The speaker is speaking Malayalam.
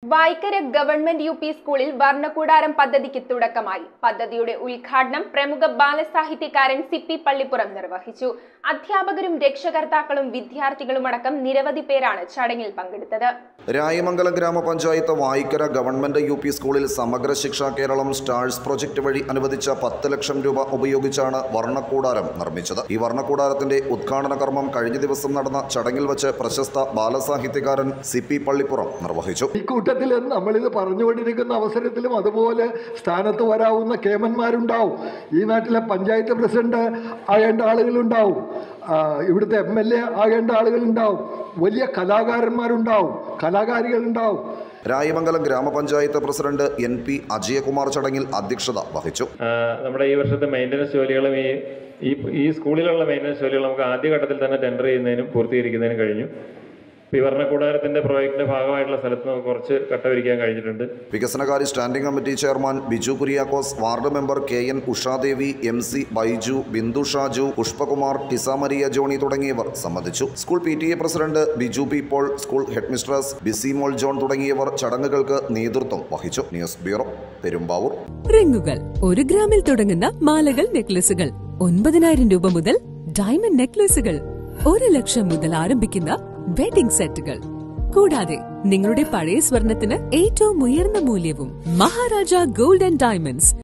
വായ്ക്കര ഗവൺമെന്റ് യു പി സ്കൂളിൽ വർണ്ണക്കൂടാരം പദ്ധതിക്ക് തുടക്കമായി പദ്ധതിയുടെ ഉദ്ഘാടനം പ്രമുഖ ബാലസാഹിത്യകാരൻ സിപ്പി പള്ളിപ്പുറം നിർവഹിച്ചു അധ്യാപകരും രക്ഷകർത്താക്കളും വിദ്യാർത്ഥികളുമടക്കം നിരവധി പേരാണ് ചടങ്ങിൽ പങ്കെടുത്തത് രായമംഗലം ഗ്രാമപഞ്ചായത്ത് വായിക്കര ഗവൺമെന്റ് യു പി സ്കൂളിൽ സമഗ്ര ശിക്ഷ കേരളം സ്റ്റാഴ്സ് പ്രൊജക്ട് വഴി അനുവദിച്ച പത്ത് ലക്ഷം രൂപ ഉപയോഗിച്ചാണ് വർണ്ണക്കൂടാരം നിർമ്മിച്ചത് ഈ വർണ്ണക്കൂടാരത്തിന്റെ ഉദ്ഘാടന കർമ്മം കഴിഞ്ഞ ദിവസം നടന്ന ചടങ്ങിൽ വെച്ച് പ്രശസ്ത ബാലസാഹിത്യകാരൻ സി പി പള്ളിപ്പുറം നിർവഹിച്ചു ഈ കൂട്ടത്തിൽ നമ്മളിത് പറഞ്ഞുകൊണ്ടിരിക്കുന്ന അവസരത്തിലും അതുപോലെ സ്ഥാനത്ത് വരാവുന്ന കേമന്മാരുണ്ടാവും ഈ നാട്ടിലെ പഞ്ചായത്ത് പ്രസിഡന്റ് ആകേണ്ട ആളുകളുണ്ടാവും ആ, ഇവിടുത്തെ എം എൽ എ ആകേണ്ട ആളുകളുണ്ടാവും വലിയ കലാകാരന്മാരുണ്ടാവും കലാകാരികളുണ്ടാവും രായമംഗലം ഗ്രാമപഞ്ചായത്ത് പ്രസിഡന്റ് എൻ പി അജയകുമാർ ചടങ്ങിൽ അധ്യക്ഷത വഹിച്ചു ആ, നമ്മുടെ ഈ വർഷത്തെ മെയിൻ്റനൻസ് ജോലികളും ഈ ഈ ഈ സ്കൂളിലുള്ള മെയിൻ്റനൻസ് ജോലികൾ നമുക്ക് ആദ്യഘട്ടത്തിൽ തന്നെ ടെൻഡർ ചെയ്യുന്നതിനും പൂർത്തീകരിക്കുന്നതിനും കഴിഞ്ഞു ഇപ്പോൾ ഈ വർണ്ണക്കൂടാരത്തിൻ്റെ പ്രോജക്റ്റിൻ്റെ ഭാഗമായിട്ടുള്ള സ്ഥലത്ത് നമുക്ക് കുറച്ച് കട്ടവിരിക്കാൻ കഴിഞ്ഞിട്ടുണ്ട് വികസനകാര്യ standing committee chairman Biju Kuriakose ward member K N Ushadevi M C Baiju Bindu Shaju Pushpakumar Tisa Maria Johny തുടങ്ങിയവർ സംബന്ധിച്ചു school P T A president Biju P Paul school head mistress Bisimol John തുടങ്ങിയവർ ചടങ്ങുകൾക്ക് നേതൃത്വം വഹിച്ചു ന്യൂസ് ബ്യൂറോ പെരുമ്പാവൂർ റിങ്ങുകൾ ഒരു ഗ്രാമിൽ തുടങ്ങുന്ന മാലകൾ നെക്ലസുകൾ ഒൻപതിനായിരം രൂപ മുതൽ ഡയമണ്ട് നെക്ലസുകൾ ഒരു ലക്ഷം മുതൽ ആരംഭിക്കുന്ന വെഡിംഗ് സെറ്റുകൾ കൂടാതെ നിങ്ങളുടെ പഴയ സ്വർണത്തിന് ഏറ്റവും ഉയർന്ന മൂല്യവും മഹാരാജ ഗോൾഡ് ആൻഡ് ഡയമണ്ട്സ്